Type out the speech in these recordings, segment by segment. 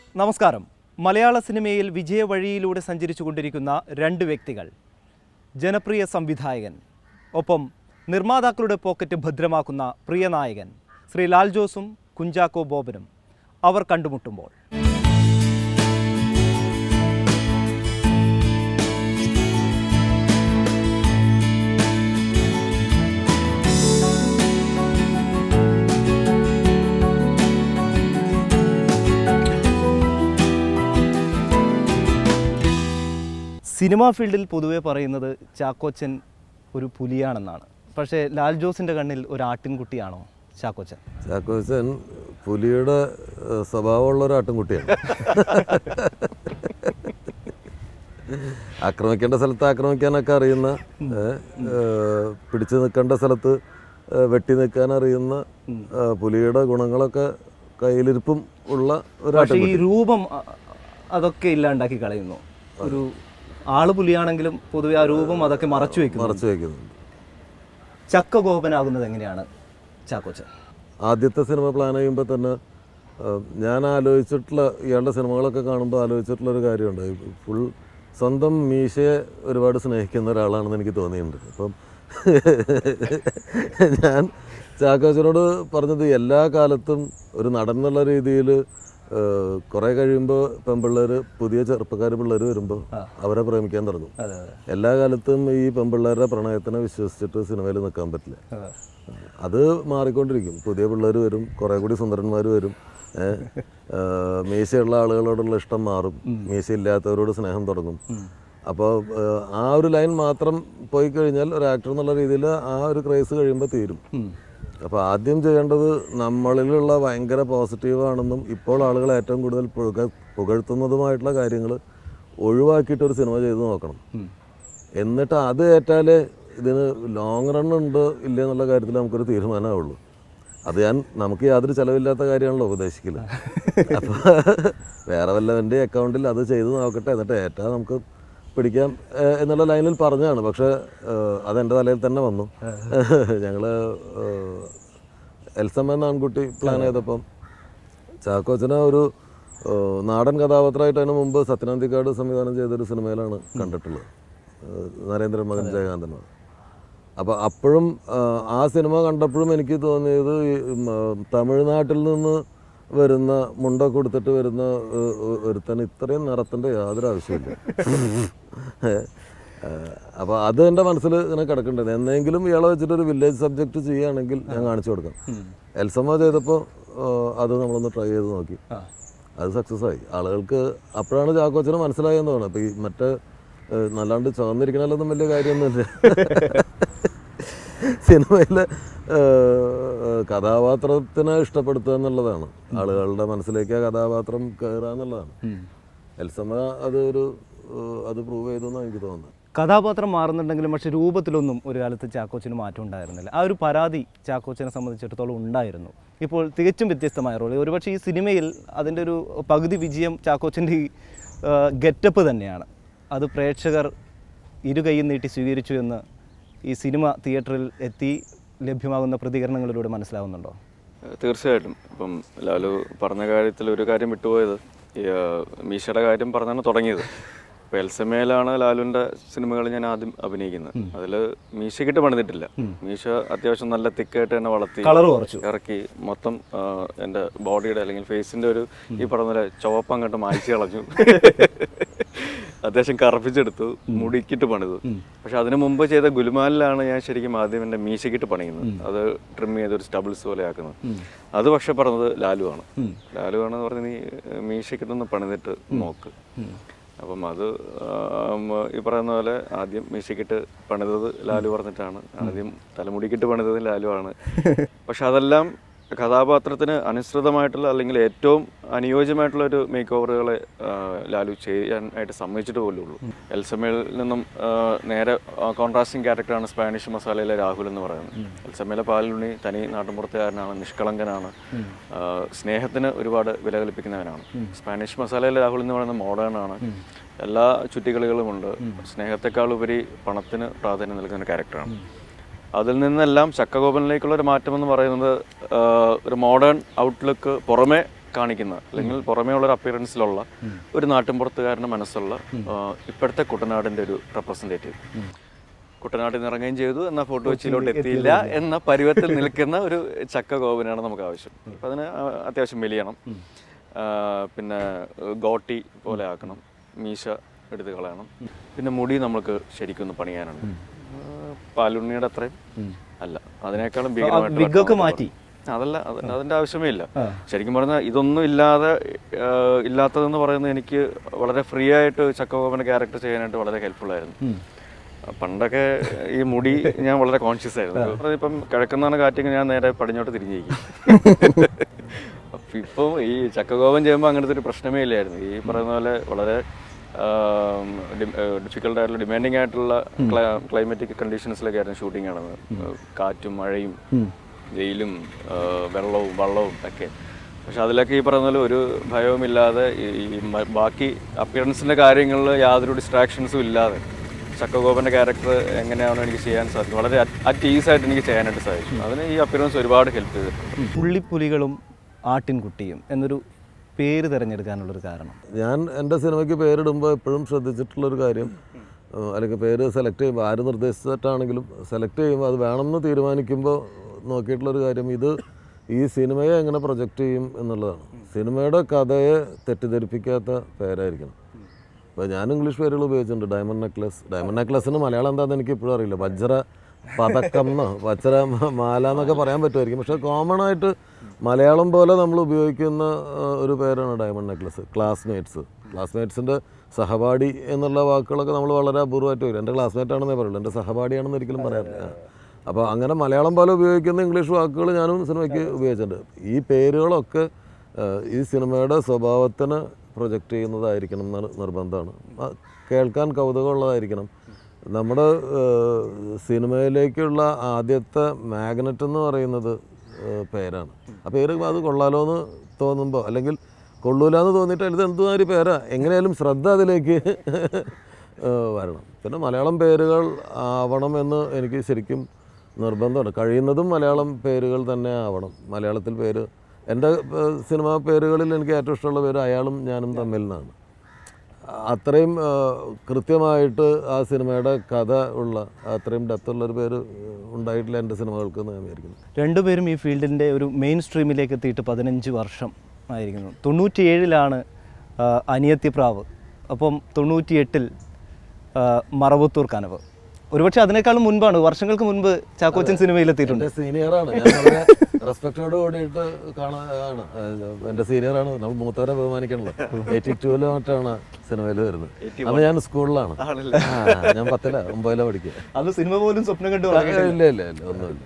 നമസ്കാരം മലയാള സിനിമയിൽ വിജയവഴിയിലൂടെ സഞ്ചരിച്ചു കൊണ്ടിരിക്കുന്ന രണ്ട് വ്യക്തികൾ ജനപ്രിയ സംവിധായകൻ ഒപ്പം നിർമ്മാതാക്കളുടെ പോക്കറ്റ് ഭദ്രമാക്കുന്ന പ്രിയ നായകൻ ശ്രീ ലാൽ ജോസും കുഞ്ചാക്കോ ബോബനും അവർ കണ്ടുമുട്ടുമ്പോൾ സിനിമാ ഫീൽഡിൽ പൊതുവെ പറയുന്നത് ചാക്കോച്ചൻ ഒരു പുലിയാണെന്നാണ് പക്ഷേ ലാൽ ജോസിൻ്റെ കണ്ണിൽ ഒരു ആട്ടിൻകുട്ടിയാണോ ചാക്കോച്ചൻ ചാക്കോച്ചൻ പുലിയുടെ ഏഹ്, സ്വഭാവമുള്ള ഒരു ആട്ടിൻകുട്ടിയാണ് ആക്രമിക്കേണ്ട സ്ഥലത്ത് ആക്രമിക്കാനൊക്കെ അറിയുന്ന ഏഹ്, ഏഹ്, പിടിച്ചു നിൽക്കേണ്ട സ്ഥലത്ത് ഏഹ്, വെട്ടി നിൽക്കാൻ അറിയുന്ന ഏഹ്, പുലിയുടെ ഗുണങ്ങളൊക്കെ കയ്യിലിരിപ്പും ഉള്ള ഒരു പക്ഷേ ഈ ആട്ടിൻകുട്ടി രൂപം അ- അതൊക്കെ ഇല്ലാണ്ടാക്കി കളയുന്നു ഒരു ആള് പുലിയാണെങ്കിലും പൊതുവെ ആ രൂപം അതൊക്കെ മറച്ചു വെക്കുന്നു മറച്ചു വയ്ക്കുന്നുണ്ട് ചക്ക ഗോപനാകുന്നത് എങ്ങനെയാണ് ചാക്കോച്ചൻ ആദ്യത്തെ സിനിമ പ്ലാൻ ചെയ്യുമ്പോൾ തന്നെ ഏഹ്, ഞാൻ ആലോചിച്ചിട്ടുള്ള ഇയാളുടെ സിനിമകളൊക്കെ കാണുമ്പോൾ ആലോചിച്ചിട്ടുള്ള ഒരു കാര്യമുണ്ട് ഫുൾ സ്വന്തം മീശയെ ഒരുപാട് സ്നേഹിക്കുന്ന ഒരാളാണെന്ന് എനിക്ക് തോന്നിയിട്ടുണ്ട് അപ്പം ഞാൻ ചാക്കോച്ചനോട് പറഞ്ഞത് എല്ലാ കാലത്തും ഒരു നടൻ എന്നുള്ള രീതിയിൽ കുറേ കഴിയുമ്പോൾ പെൺപിള്ളേർ പുതിയ ചെറുപ്പക്കാർ പിള്ളേർ വരുമ്പോൾ അവരെ പ്രേമിക്കാൻ തുടങ്ങും അതെ അതെ എല്ലാ കാലത്തും ഈ പെൺപിള്ളേരുടെ പ്രണയത്തിനെ വിശ്വസിച്ചിട്ട് സിനിമയിൽ നിൽക്കാൻ പറ്റില്ല അതെ. അത് മാറിക്കൊണ്ടിരിക്കും പുതിയ പിള്ളേർ വരും കുറേ കൂടി സുന്ദരന്മാർ വരും ഏഹ്, ഏഹ്, മീശയുള്ള ആളുകളോടുള്ള ഇഷ്ടം മാറും മീശ ഇല്ലാത്തവരോട് സ്നേഹം തുടങ്ങും അപ്പോൾ ആ ഒരു ലൈൻ മാത്രം പോയി കഴിഞ്ഞാൽ ഒരു ആക്ടർ എന്നുള്ള രീതിയിൽ ആ ഒരു ക്രൈസ് കഴിയുമ്പോൾ തീരും അപ്പോൾ ആദ്യം ചെയ്യേണ്ടത് നമ്മളിലുള്ള ഭയങ്കര പോസിറ്റീവാണെന്നും ഇപ്പോൾ ആളുകൾ ഏറ്റവും കൂടുതൽ പുക പുകഴ്ത്തുന്നതുമായിട്ടുള്ള കാര്യങ്ങൾ ഒഴിവാക്കിയിട്ട് ഒരു സിനിമ ചെയ്ത് നോക്കണം എന്നിട്ട് അത് ഏറ്റാലേ ഇതിന് ലോങ് റൺ ഉണ്ട് ഇല്ല എന്നുള്ള കാര്യത്തിൽ നമുക്കൊരു തീരുമാനമാവുള്ളൂ അത് ഞാൻ നമുക്ക് യാതൊരു ചിലവില്ലാത്ത കാര്യമാണല്ലോ ഉപദേശിക്കില്ല അപ്പോൾ വേറെ വല്ലവൻ്റെ അക്കൗണ്ടിൽ അത് ചെയ്ത് നോക്കട്ടെ എന്നിട്ട് ഏറ്റാ നമുക്ക് പിടിക്കാം ഏഹ്, എന്നുള്ള ലൈനിൽ പറഞ്ഞാണ് പക്ഷേ ഏഹ്, അതെൻ്റെ തലയിൽ തന്നെ വന്നു ഞങ്ങൾ എൽസമ്മ എന്ന ആൺകുട്ടി പ്ലാൻ ചെയ്തപ്പം ചാക്കോച്ചനെ ഒരു ഏഹ്, നാടൻ കഥാപാത്രമായിട്ട് അതിന് മുമ്പ് സത്യനന്ദിക്കാട് സംവിധാനം ചെയ്തൊരു സിനിമയിലാണ് കണ്ടിട്ടുള്ളത് ഏഹ്, നരേന്ദ്രൻ മകൻ ജയകാന്തൻ അപ്പോൾ അപ്പോഴും ആഹ്, ആ സിനിമ കണ്ടപ്പോഴും എനിക്ക് തോന്നിയത് ഈ, ഉം, ആഹ്, തമിഴ്നാട്ടിൽ നിന്ന് വരുന്ന മുണ്ട കൊടുത്തിട്ട് വരുന്ന ഏഹ്, ഒ- ഒരുത്തന് ഇത്രയും നിറത്തിൻ്റെ യാതൊരു ആവശ്യമില്ല അപ്പോൾ അത് എൻ്റെ മനസ്സിൽ ഇങ്ങനെ കിടക്കേണ്ടത് എന്നെങ്കിലും ഇയാളെ വെച്ചിട്ട് ഒരു വില്ലേജ് സബ്ജക്റ്റ് ചെയ്യുകയാണെങ്കിൽ ഞാൻ കാണിച്ചു കൊടുക്കാം എൽസമ്മ ചെയ്തപ്പോൾ അത് നമ്മളൊന്ന് ട്രൈ ചെയ്ത് നോക്കി അത് സക്സസ് ആയി ആളുകൾക്ക് അപ്പോഴാണ് ചാക്കോച്ചന് മനസ്സിലായെന്ന് തോന്നുന്നത് അപ്പോൾ ഈ മറ്റേ ഏഹ്, നല്ലാണ്ട് ചുവന്നിരിക്കണല്ലൊന്നും വലിയ കാര്യമൊന്നുമില്ല സിനിമയിലെ ഏഹ്, കഥാപാത്രത്തിനെ ഇഷ്ടപ്പെടുത്തുക എന്നുള്ളതാണ് ആളുകളുടെ മനസ്സിലേക്ക് ആ കഥാപാത്രം കയറുക എന്നുള്ളതാണ് എൽസമ്മ അത് ഒരു ഏഹ്, അത് പ്രൂവ് ചെയ്തു എന്നാണ് എനിക്ക് തോന്നുന്നത് കഥാപാത്രം മാറുന്നുണ്ടെങ്കിലും പക്ഷെ രൂപത്തിലൊന്നും ഒരു കാലത്ത് ചാക്കോച്ചന് മാറ്റം ഉണ്ടായിരുന്നില്ല ആ ഒരു പരാതി ചാക്കോച്ചനെ സംബന്ധിച്ചിടത്തോളം ഉണ്ടായിരുന്നു ഇപ്പോൾ തികച്ചും വ്യത്യസ്തമായ റോൾ ഒരുപക്ഷെ ഈ സിനിമയിൽ അതിൻ്റെ ഒരു പകുതി വിജയം ചാക്കോച്ചൻ്റെ ഈ ഗെറ്റപ്പ് തന്നെയാണ് അത് പ്രേക്ഷകർ ഇരുകൈയും നീട്ടി സ്വീകരിച്ചു എന്ന് ഈ സിനിമ തിയേറ്ററിൽ എത്തി ലഭ്യമാകുന്ന പ്രതികരണങ്ങളിലൂടെ മനസ്സിലാവുന്നുണ്ടോ തീർച്ചയായിട്ടും ഇപ്പം ലാലു പറഞ്ഞ കാര്യത്തിൽ ഒരു കാര്യം വിട്ടുപോയത് ഈ ആ, മീശയുടെ കാര്യം പറഞ്ഞാണ് തുടങ്ങിയത് ഇപ്പം എൽസമേലാണ് ലാലുവിൻ്റെ സിനിമകൾ ഞാൻ ആദ്യം അഭിനയിക്കുന്നത് അതിൽ മീശക്കിട്ട് പണിതിട്ടില്ല മീശ അത്യാവശ്യം നല്ല തിക്കായിട്ട് തന്നെ വളർത്തി കളർ കുറച്ചു ഇറക്കി മൊത്തം ആ, എൻ്റെ ബോഡിയുടെ അല്ലെങ്കിൽ ഫേസിൻ്റെ ഒരു ഈ പറഞ്ഞ പോലെ ചുവപ്പ് അങ്ങോട്ട് മായ്ച്ചു കളഞ്ഞു അത്യാവശ്യം കറപ്പിച്ചെടുത്തു മുടിക്കിട്ട് പണിതു പക്ഷെ അതിനു മുമ്പ് ചെയ്ത ഗുലുമാലിലാണ് ഞാൻ ശരിക്കും ആദ്യം എൻ്റെ മീശക്കിട്ട് പണിയുന്നത് അത് ട്രിം ചെയ്ത് ഒരു സ്റ്റബിൾസ് പോലെ ആക്കുന്നത് അത് പക്ഷെ പറഞ്ഞത് ലാലു ആണ് ലാലു ആണെന്ന് പറഞ്ഞ് നീ മീശക്കിട്ടൊന്ന് പണിതിട്ട് നോക്ക് അപ്പം അത് ആം, ഈ പറയുന്ന പോലെ ആദ്യം മീശക്കിട്ട് പണിതത് ലാലു പറഞ്ഞിട്ടാണ് ആദ്യം തലമുടിക്കിട്ട് പണിതത് ലാലു ആണ് പക്ഷെ അതെല്ലാം കഥാപാത്രത്തിന് അനുസൃതമായിട്ടുള്ള അല്ലെങ്കിൽ ഏറ്റവും അനുയോജ്യമായിട്ടുള്ള ഒരു മേക്ക് ഓവറുകളെ ലാലു ചെയ്യാനായിട്ട് സമ്മതിച്ചിട്ട് പോലും ഉള്ളൂ എൽസമയിൽ നിന്നും ആ, നേരെ കോൺട്രാസ്റ്റിംഗ് ക്യാരക്ടറാണ് സ്പാനിഷ് മസാലയിലെ രാഹുൽ എന്ന് പറയുന്നത് എൽസമയിലെ പാലുണ്ണി തനി നാട്ടുമ്പുറത്തുകാരനാണ് നിഷ്കളങ്കനാണ് ആ, സ്നേഹത്തിന് ഒരുപാട് വില കൽപ്പിക്കുന്നവനാണ് സ്പാനിഷ് മസാലയിലെ രാഹുൽ എന്ന് പറയുന്നത് മോഡേൺ ആണ് എല്ലാ ചുറ്റിക്കളികളുമുണ്ട് സ്നേഹത്തെക്കാൾ ഉപരി പണത്തിന് പ്രാധാന്യം നൽകുന്ന ക്യാരക്ടറാണ് അതിൽ നിന്നെല്ലാം ചക്കഗോപനിലേക്കുള്ള ഒരു മാറ്റം എന്ന് പറയുന്നത് ആ, ഒരു മോഡേൺ ഔട്ട്ലുക്ക് പുറമെ കാണിക്കുന്ന അല്ലെങ്കിൽ പുറമേ ഉള്ള ഒരു അപ്പിയറൻസിലുള്ള ഒരു നാട്ടിൻപുറത്തുകാരൻ്റെ മനസ്സുള്ള ആ, ഇപ്പോഴത്തെ കുട്ടനാടിൻ്റെ ഒരു റെപ്രസെൻറ്റേറ്റീവ് കുട്ടനാട്ടിൽ നിന്ന് ഇറങ്ങുകയും ചെയ്തു എന്നാൽ ഫോട്ടോ കൊച്ചിയിലോട്ട് എത്തിയില്ല എന്ന പരുവത്തിൽ നിൽക്കുന്ന ഒരു ചക്ക ഗോപനാണ് നമുക്ക് ആവശ്യം അപ്പം അതിന് ആ, അത്യാവശ്യം മെലിയണം ആ, പിന്നെ ഏഹ്, ഗോട്ടി പോലെ ആക്കണം മീശ എടുത്ത് കളയണം പിന്നെ മുടി നമുക്ക് ശരിക്കും ഒന്ന് പണിയാനുണ്ട് ആ, പാലുണ്ണിയുടെ അത്രയും അല്ല അതിനേക്കാളും ഭീകരമായിട്ട് വിഗൊക്കെ വെട്ടണം മാറ്റി അതല്ല അത് അതിന്റെ ആവശ്യമേ ഇല്ല ശരിക്കും പറഞ്ഞാൽ ഇതൊന്നും ഇല്ലാതെ ആ, ഇല്ലാത്തതെന്ന് പറയുന്നത് എനിക്ക് വളരെ ഫ്രീ ആയിട്ട് ചക്കഗോപന്റെ ക്യാരക്ടർ ചെയ്യാനായിട്ട് വളരെ ഹെൽപ്ഫുൾ ആയിരുന്നു പണ്ടൊക്കെ ഈ മുടി ഞാൻ വളരെ കോൺഷ്യസ് ആയിരുന്നു പറഞ്ഞാ ഇപ്പം കിഴക്കുന്നാണ് കാറ്റെങ്കിൽ ഞാൻ നേരെ പടിഞ്ഞോട്ട് തിരിഞ്ഞിരിക്കും അപ്പൊ ഇപ്പം ഈ ചക്കഗോപൻ ചെയ്യുമ്പോൾ അങ്ങനത്തെ ഒരു പ്രശ്നമേ ഇല്ലായിരുന്നു ഈ പറയുന്ന പോലെ വളരെ ഡിഫിക്കൽട്ട് ആയിട്ടുള്ള ഡിമാൻഡിങ് ആയിട്ടുള്ള ക്ലൈമറ്റിക് കണ്ടീഷൻസിലൊക്കെ ആയിരുന്നു ഷൂട്ടിംഗ് നടന്നത് കാറ്റും മഴയും വെയിലും ആ, വെള്ളവും വള്ളവും ഒക്കെ പക്ഷെ അതിലൊക്കെ ഈ പറയുന്ന പോലെ ഒരു ഭയവുമില്ലാതെ ഈ- ഈ മ- ബാക്കി അപ്പിയറൻസിൻ്റെ കാര്യങ്ങളിൽ യാതൊരു ഡിസ്ട്രാക്ഷൻസും ഇല്ലാതെ ചക്കഗോപൻ്റെ ക്യാരക്ടർ എങ്ങനെയാണോ എനിക്ക് ചെയ്യാൻ സാധിക്കും വളരെ അറ്റ് ഈസായിട്ട് എനിക്ക് ചെയ്യാനായിട്ട് സാധിച്ചു അതിന് ഈ അപ്പിയറൻസ് ഒരുപാട് ഹെൽപ്പ് ചെയ്തിട്ടുണ്ട് പുള്ളിപ്പുലികളും ആട്ടിൻകുട്ടിയും എന്നൊരു പേര് തിരഞ്ഞെടുക്കാനുള്ളൊരു കാരണം ഞാൻ എൻ്റെ സിനിമയ്ക്ക് പേരിടുമ്പോൾ എപ്പോഴും ശ്രദ്ധിച്ചിട്ടുള്ളൊരു കാര്യം ഏഹ് അല്ലെങ്കിൽ പേര് സെലക്ട് ചെയ്യുമ്പോൾ ആര് നിർദ്ദേശിച്ചിട്ടാണെങ്കിലും സെലക്ട് ചെയ്യുമ്പോൾ അത് വേണമെന്ന് തീരുമാനിക്കുമ്പോൾ നോക്കിയിട്ടുള്ളൊരു കാര്യം ഇത് ഈ സിനിമയെ എങ്ങനെ പ്രൊജക്റ്റ് ചെയ്യും എന്നുള്ളതാണ് സിനിമയുടെ കഥയെ തെറ്റിദ്ധരിപ്പിക്കാത്ത പേരായിരിക്കണം ഇപ്പോൾ ഞാൻ ഇംഗ്ലീഷ് പേരുകൾ ഉപയോഗിച്ചിട്ടുണ്ട് ഡയമണ്ട് നെക്ലസ് ഡയമണ്ട് നെക്ലസിന് മലയാളം എന്താണെന്ന് എനിക്ക് ഇപ്പോഴും അറിയില്ല വജ്ര പതക്കം എന്നോ വജ്ര മ- മാല എന്നൊക്കെ പറയാൻ പറ്റുമായിരിക്കും പക്ഷേ കോമൺ ആയിട്ട് മലയാളം പോലെ നമ്മൾ ഉപയോഗിക്കുന്ന ആ, ഒരു പേരാണ് ഡയമണ്ട് നെക്ലസ് ക്ലാസ്മേറ്റ്സ് ക്ലാസ്മേറ്റ്സിൻ്റെ സഹപാഠി എന്നുള്ള വാക്കുകളൊക്കെ നമ്മൾ വളരെ അപൂർവമായിട്ട് വരും എൻ്റെ ക്ലാസ്മേറ്റ് ആണെന്നേ പറയുള്ളൂ എൻ്റെ സഹപാഠിയാണെന്ന് ഒരിക്കലും പറയാറില്ല അപ്പോൾ അങ്ങനെ മലയാളം പോലെ ഉപയോഗിക്കുന്ന ഇംഗ്ലീഷ് വാക്കുകൾ ഞാനും സിനിമയ്ക്ക് ഉപയോഗിച്ചിട്ടുണ്ട് ഈ പേരുകളൊക്കെ ആ, ഈ സിനിമയുടെ സ്വഭാവത്തിന് പ്രൊജക്റ്റ് ചെയ്യുന്നതായിരിക്കണം എന്ന് നിർബന്ധമാണ് ആ, കേൾക്കാൻ കൗതുകമുള്ളതായിരിക്കണം നമ്മുടെ ഏഹ്, സിനിമയിലേക്കുള്ള ആദ്യത്തെ മാഗ്നറ്റ് എന്ന് പറയുന്നത് ഏഹ്, പേരാണ് ആ പേര് അത് കൊള്ളാലോ എന്ന് തോന്നുമ്പോൾ അല്ലെങ്കിൽ കൊള്ളൂല എന്ന് തോന്നിയിട്ട് ഇത് എന്തുമാതിരി പേരാ എങ്ങനെയാലും ശ്രദ്ധ അതിലേക്ക് ഏഹ്, വരണം പിന്നെ മലയാളം പേരുകൾ ആവണം എന്ന് എനിക്ക് ശരിക്കും നിർബന്ധമുണ്ട് കഴിയുന്നതും മലയാളം പേരുകൾ തന്നെ ആവണം മലയാളത്തിൽ പേര് എൻ്റെ ഏഹ്, സിനിമാ പേരുകളിൽ എനിക്ക് ഏറ്റവും ഇഷ്ടമുള്ള പേര് അയാളും ഞാനും തമ്മിൽ നിന്നാണ് അത്രയും ആ, കൃത്യമായിട്ട് ആ സിനിമയുടെ കഥ ഉള്ള അത്രയും ഡെപ്തുള്ളൊരു പേര് ഉണ്ടായിട്ടില്ല എൻ്റെ സിനിമകൾക്ക് എന്ന് ഞാൻ വിചാരിക്കുന്നു രണ്ടുപേരും ഈ ഫീൽഡിൻ്റെ ഒരു മെയിൻ സ്ട്രീമിലേക്ക് എത്തിയിട്ട് പതിനഞ്ച് വർഷം ആയിരിക്കുന്നു തൊണ്ണൂറ്റിയേഴിലാണ് ആ, അനിയത്തിപ്രാവ് അപ്പം തൊണ്ണൂറ്റിയെട്ടിൽ ആ, മറവത്തൂർ കനവ് ഒരുപക്ഷെ അതിനേക്കാളും മുൻപാണ് വർഷങ്ങൾക്ക് മുൻപ് ചാക്കോച്ചൻ സിനിമയിൽ എത്തിയിട്ടുണ്ട് എൻ്റെ സീനിയറാണ് ഞാൻ വളരെ റെസ്പെക്റ്റോട് കൂടിയിട്ട് കാണാനാണ് എൻ്റെ സീനിയറാണ് നമ്മൾ മൂത്തവരെ ബഹുമാനിക്കണല്ലോ എയ്റ്റി ടൂവിൽ മറ്റാണ് സിനിമയിൽ വരുന്നത് അന്ന് ഞാൻ സ്കൂളിലാണ് ആ, ഞാൻ പത്തില ഒമ്പതില പഠിക്കുക അത് സിനിമ പോലും സ്വപ്നം കണ്ടു ഇല്ല ഇല്ല ഇല്ല ഒന്നുമില്ല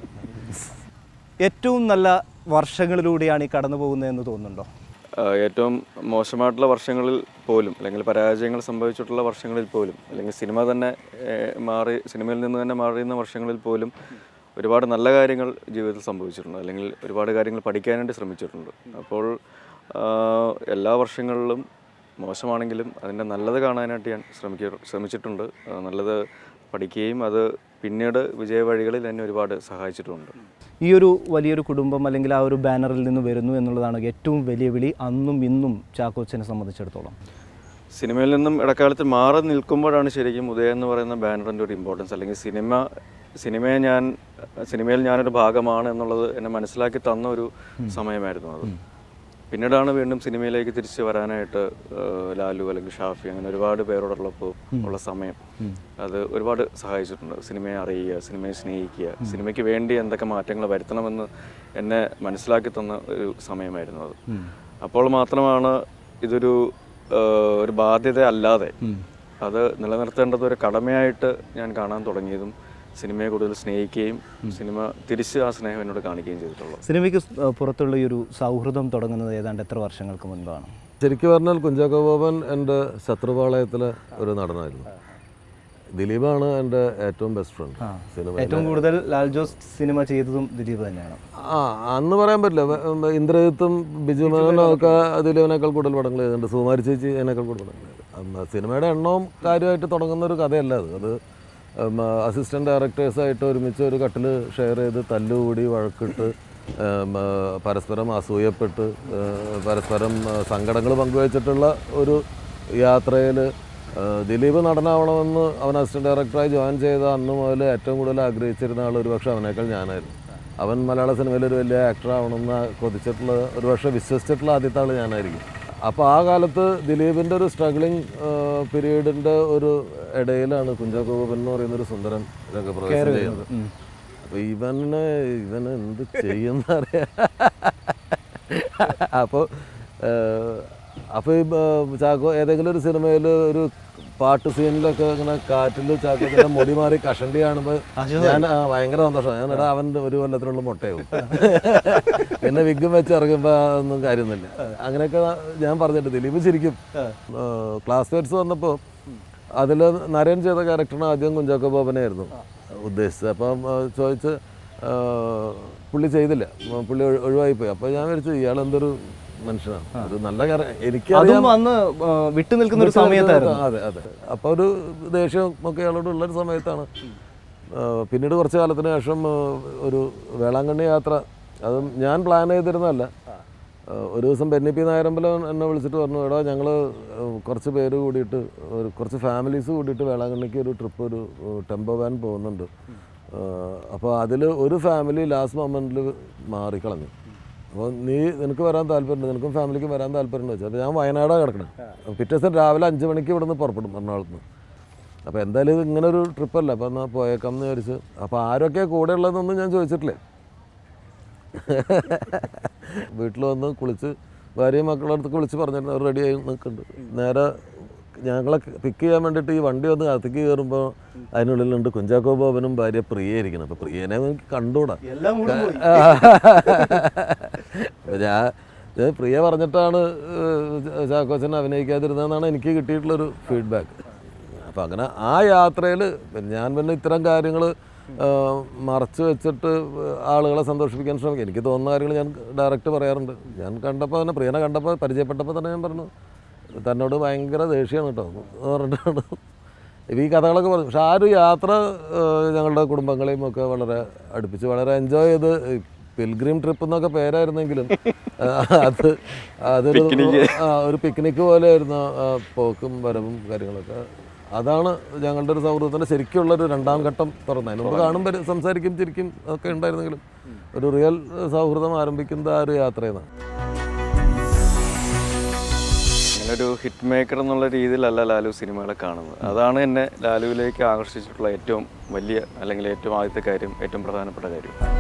ഏറ്റവും നല്ല വർഷങ്ങളിലൂടെയാണ് ഈ കടന്നു പോകുന്നതെന്ന് തോന്നുന്നുണ്ടോ ആഹ് ഏറ്റവും മോശമായിട്ടുള്ള വർഷങ്ങളിൽ പോലും അല്ലെങ്കിൽ പരാജയങ്ങൾ സംഭവിച്ചിട്ടുള്ള വർഷങ്ങളിൽ പോലും അല്ലെങ്കിൽ സിനിമ തന്നെ ഏഹ്, മാറി സിനിമയിൽ നിന്ന് തന്നെ മാറിയുന്ന വർഷങ്ങളിൽ പോലും ഒരുപാട് നല്ല കാര്യങ്ങൾ ജീവിതത്തിൽ സംഭവിച്ചിട്ടുണ്ട് അല്ലെങ്കിൽ ഒരുപാട് കാര്യങ്ങൾ പഠിക്കാനായിട്ട് ശ്രമിച്ചിട്ടുണ്ട് അപ്പോൾ ആഹ്, എല്ലാ വർഷങ്ങളിലും മോശമാണെങ്കിലും അതിൻ്റെ നല്ലത് കാണാനായിട്ട് ഞാൻ ശ്രമിക്ക ശ്രമിച്ചിട്ടുണ്ട് ആഹ് നല്ലത് പഠിക്കുകയും അത് പിന്നീട് വിജയവഴികളിൽ എന്നെ ഒരുപാട് സഹായിച്ചിട്ടുമുണ്ട് ഈ ഒരു വലിയൊരു കുടുംബം അല്ലെങ്കിൽ ആ ഒരു ബാനറിൽ നിന്ന് വരുന്നു എന്നുള്ളതാണ് ഏറ്റവും വലിയ വിളി അന്നും ഇന്നും ചാക്കോച്ചനെ സംബന്ധിച്ചിടത്തോളം സിനിമയിൽ നിന്നും ഇടക്കാലത്ത് മാറി നിൽക്കുമ്പോഴാണ് ശരിക്കും ഉദയ എന്ന് പറയുന്ന ബാനറിൻ്റെ ഒരു ഇമ്പോർട്ടൻസ് അല്ലെങ്കിൽ സിനിമ സിനിമയെ ഞാൻ സിനിമയിൽ ഞാനൊരു ഭാഗമാണ് എന്നുള്ളത് എന്നെ മനസ്സിലാക്കി തന്ന ഒരു സമയമായിരുന്നു അത് പിന്നീടാണ് വീണ്ടും സിനിമയിലേക്ക് തിരിച്ച് വരാനായിട്ട് ഏഹ്, ലാലു അല്ലെങ്കിൽ ഷാഫി അങ്ങനെ ഒരുപാട് പേരോടുള്ളപ്പോൾ ഉള്ള സമയം അത് ഒരുപാട് സഹായിച്ചിട്ടുണ്ട് സിനിമയെ അറിയുക സിനിമയെ സ്നേഹിക്കുക സിനിമയ്ക്ക് വേണ്ടി എന്തൊക്കെ മാറ്റങ്ങൾ വരുത്തണമെന്ന് എന്നെ മനസ്സിലാക്കി തന്ന ഒരു സമയമായിരുന്നു അത് അപ്പോൾ മാത്രമാണ് ഇതൊരു ഏഹ്, ഒരു ബാധ്യത അല്ലാതെ അത് നിലനിർത്തേണ്ടത് ഒരു കടമയായിട്ട് ഞാൻ കാണാൻ തുടങ്ങിയതും സിനിമയെ കൂടുതൽ സ്നേഹിക്കുകയും സിനിമ തിരിച്ച് ആ സ്നേഹം എന്നോട് കാണിക്കുകയും ചെയ്തിട്ടുള്ളത് സിനിമയ്ക്ക് സ്- ഏഹ് പുറത്തുള്ള ഈ ഒരു സൗഹൃദം തുടങ്ങുന്നത് ഏതാണ്ട് എത്ര വർഷങ്ങൾക്ക് മുൻപാണ് ശരിക്കും പറഞ്ഞാൽ കുഞ്ചാക്കോ ബോബൻ എൻ്റെ ശത്രുപാളയത്തിലെ ഒരു നടനായിരുന്നു ദിലീപാണ് എൻ്റെ ഏറ്റവും ബെസ്റ്റ് ഫ്രണ്ട് സിനിമ ഏറ്റവും കൂടുതൽ ലാൽ ജോസ് സിനിമ ചെയ്തതും ദിലീപ് തന്നെയാണ് ആ അന്ന് പറയാൻ പറ്റില്ല വെ- ഉം, ഇന്ദ്രജിത്തും ബിജു മേനോനും ഒക്കെ ദിലീപിനേക്കാൾ കൂടുതൽ പടങ്ങൾ ചെയ്തിട്ടുണ്ട് സുകുമാരി ചേച്ചി അതിനേക്കാൾ കൂടുതൽ പടങ്ങൾ ചെയ്തു. അന്ന് സിനിമയുടെ എണ്ണവും കാര്യമായിട്ട് തുടങ്ങുന്ന ഒരു കഥയല്ല അത് അത് അസിസ്റ്റൻറ്റ് ഡയറക്ടേഴ്സായിട്ട് ഒരുമിച്ച് ഒരു കട്ടിൽ ഷെയർ ചെയ്ത് തല്ലുകൂടി വഴക്കിട്ട് ഏം, ആ, പരസ്പരം അസൂയപ്പെട്ട് ആ, പരസ്പരം സങ്കടങ്ങൾ പങ്കുവച്ചിട്ടുള്ള ഒരു യാത്രയിൽ ദിലീപ് നടനാവണമെന്ന് അവൻ അസിസ്റ്റന്റ് ഡയറക്ടറായി ജോയിൻ ചെയ്ത അന്ന് മുതൽ ഏറ്റവും കൂടുതൽ ആഗ്രഹിച്ചിരുന്ന ആൾ ഒരുപക്ഷെ അവനേക്കാൾ ഞാനായിരുന്നു അവൻ മലയാള സിനിമയിൽ ഒരു വലിയ ആക്ടർ ആവണമെന്ന് കൊതിച്ചിട്ടുള്ള ഒരുപക്ഷെ വിശ്വസിച്ചിട്ടുള്ള ആദ്യത്തെ ആൾ ഞാനായിരിക്കും അപ്പോൾ ആ കാലത്ത് ദിലീപിൻ്റെ ഒരു സ്ട്രഗ്ലിംഗ് പീരീഡിൻ്റെ ഒരു ഇടയിലാണ് കുഞ്ചാക്കോ ബോബൻ എന്ന് പറയുന്ന ഒരു സുന്ദരൻ രംഗപ്രവേശം ചെയ്യുന്നത് അപ്പോൾ ഇവനെ ഇവൻ എന്ത് ചെയ്യുന്ന അറിയാം അപ്പോൾ അപ്പോൾ ഈ ബ- ചാക്കോ ഏതെങ്കിലും ഒരു സിനിമയിൽ ഒരു പാട്ട് സീനിലൊക്കെ ഇങ്ങനെ കാറ്റിൽ ചാക്കോത്തിന്റെ മുടി മാറി കഷണ്ടി കാണുമ്പോൾ ഞാൻ ആ, ഭയങ്കര സന്തോഷം ഞാൻ എടാ അവൻ ഒരു കൊല്ലത്തിനുള്ള മുട്ടയാവും പിന്നെ വിഗും വെച്ച് ഇറങ്ങുമ്പോൾ ഒന്നും കാര്യമൊന്നുമില്ല അങ്ങനെയൊക്കെ ഞാൻ പറഞ്ഞിട്ട് ദിലീപ് ശരിക്കും ക്ലാസ് മേറ്റ്സ് വന്നപ്പോൾ അതിൽ നരൻ ചെയ്ത ക്യാരക്ടറിന് ആദ്യം കുഞ്ചാക്കോ ബോബനായിരുന്നു ഉദ്ദേശിച്ചത് അപ്പം ആ, ചോദിച്ച് ആ, പുള്ളി ചെയ്തില്ല ഉം, പുള്ളി ഒഴി- ഒഴിവായിപ്പോയി അപ്പോൾ ഞാൻ വിചാരിച്ചു ഇയാൾ എന്തൊരു മനുഷ്യനാണ് അത് നല്ല കാര്യം എനിക്കറിയാം അതും അന്ന് ആ, വിട്ടു നിൽക്കുന്ന ഒരു സമയത്തായിരുന്നു അതെ അതെ അപ്പോൾ ഒരു ദേഷ്യം ഒക്കെ അയാളോട് ഉള്ളൊരു സമയത്താണ് ആ, പിന്നീട് കുറച്ച് കാലത്തിന് ശേഷം ആ, ഒരു വേളാങ്കണ്ണി യാത്ര അതും ഞാൻ പ്ലാൻ ചെയ്തിരുന്നതല്ല ആ, ഒരു ദിവസം ബെന്നി പി നായരമ്പലം എന്നെ വിളിച്ചിട്ട് പറഞ്ഞു എടാ ഞങ്ങൾ കുറച്ച് പേര് കൂടിയിട്ട് ഒരു കുറച്ച് ഫാമിലീസ് കൂടിയിട്ട് വേളാങ്കണ്ണിക്ക് ഒരു ട്രിപ്പ് ഒരു ടെമ്പോ വാൻ പോകുന്നുണ്ട് അപ്പോൾ അതിൽ ഒരു ഫാമിലി ലാസ്റ്റ് മൊമെൻറ്റിൽ മാറിക്കളഞ്ഞു അപ്പോൾ നീ നിനക്ക് വരാൻ താല്പര്യമുണ്ട് നിനക്കും ഫാമിലിക്കും വരാൻ താല്പര്യമുണ്ട് വെച്ചാൽ അപ്പോൾ ഞാൻ വയനാടാണ് കിടക്കണം അപ്പോൾ പിറ്റേ ദിവസം രാവിലെ അഞ്ച് മണിക്ക് ഇവിടെ നിന്ന് പുറപ്പെടും എറണാകുളത്ത് നിന്ന് അപ്പോൾ എന്തായാലും ഇത് ഇങ്ങനെ ഒരു ട്രിപ്പല്ല അപ്പോൾ എന്നാൽ പോയേക്കാം എന്ന് വിചാരിച്ച് അപ്പോൾ ആരൊക്കെയാണ് കൂടെ ഉള്ളതെന്നൊന്നും ഞാൻ ചോദിച്ചിട്ടില്ലേ വീട്ടിൽ വന്ന് കുളിച്ച് ഭാര്യയും മക്കളുടെ അടുത്ത് വിളിച്ച് പറഞ്ഞിട്ട് അവർ റെഡിയായി നിൽക്കുന്നുണ്ട് നേരെ ഞങ്ങളെ പിക്ക് ചെയ്യാൻ വേണ്ടിയിട്ട് ഈ വണ്ടി വന്ന് അകത്തേക്ക് കയറുമ്പോൾ അതിനുള്ളിലുണ്ട് കുഞ്ചാക്കോ ബോബനും ഭാര്യ പ്രിയ ഇരിക്കണം അപ്പോൾ പ്രിയനെ എനിക്ക് കണ്ടുകൂടാ എല്ലാം കൂടെ പോയി. അപ്പൊ ഞാൻ ഇത് പ്രിയ പറഞ്ഞിട്ടാണ് ഏഹ് ചാക്കോച്ചൻ അഭിനയിക്കാതിരുന്നതെന്നാണ് എനിക്ക് കിട്ടിയിട്ടുള്ളൊരു ഫീഡ്ബാക്ക് അപ്പം അങ്ങനെ ആ യാത്രയിൽ ഞാൻ പിന്നെ ഇത്തരം കാര്യങ്ങൾ മറച്ചു വെച്ചിട്ട് ആളുകളെ സന്തോഷിപ്പിക്കാൻ ശ്രമിക്കും എനിക്ക് തോന്നുന്ന കാര്യങ്ങൾ ഞാൻ ഡയറക്റ്റ് പറയാറുണ്ട് ഞാൻ കണ്ടപ്പോൾ തന്നെ പ്രിയനെ കണ്ടപ്പോൾ പരിചയപ്പെട്ടപ്പോൾ തന്നെ ഞാൻ പറഞ്ഞു തന്നോട് ഭയങ്കര ദേഷ്യമാണ് കേട്ടോ എന്ന് പറഞ്ഞിട്ടാണ് ഇപ്പം ഈ കഥകളൊക്കെ പറഞ്ഞു പക്ഷെ ആ ഒരു യാത്ര ഏഹ്, ഞങ്ങളുടെ കുടുംബങ്ങളെയും ഒക്കെ വളരെ അടുപ്പിച്ച് വളരെ എൻജോയ് ചെയ്ത് പിൽഗ്രീം ട്രിപ്പ് എന്നൊക്കെ പേരായിരുന്നെങ്കിലും ഏഹ്, അത് അതൊരു ആ, ഒരു പിക്നിക്ക് പോലെ ആയിരുന്നു ആ പോക്കും വരവും കാര്യങ്ങളൊക്കെ അതാണ് ഞങ്ങളുടെ ഒരു സൗഹൃദത്തിൻ്റെ ശരിക്കുള്ള ഒരു രണ്ടാം ഘട്ടം തുറന്നത് അതിന് മുമ്പ് കാണും വരും സംസാരിക്കും ചിരിക്കും ഒക്കെ ഉണ്ടായിരുന്നെങ്കിലും ഒരു റിയൽ സൗഹൃദം ആരംഭിക്കുന്നത് ആ ഒരു യാത്രയിൽ നിന്നാണ് അങ്ങനെ ഒരു ഹിറ്റ് മേക്കർ എന്നുള്ള രീതിയിലല്ല ലാലു സിനിമകളെ കാണുന്നത് അതാണ് എന്നെ ലാലുവിലേക്ക് ആകർഷിച്ചിട്ടുള്ള ഏറ്റവും വലിയ അല്ലെങ്കിൽ ഏറ്റവും ആദ്യത്തെ കാര്യം ഏറ്റവും പ്രധാനപ്പെട്ട കാര്യം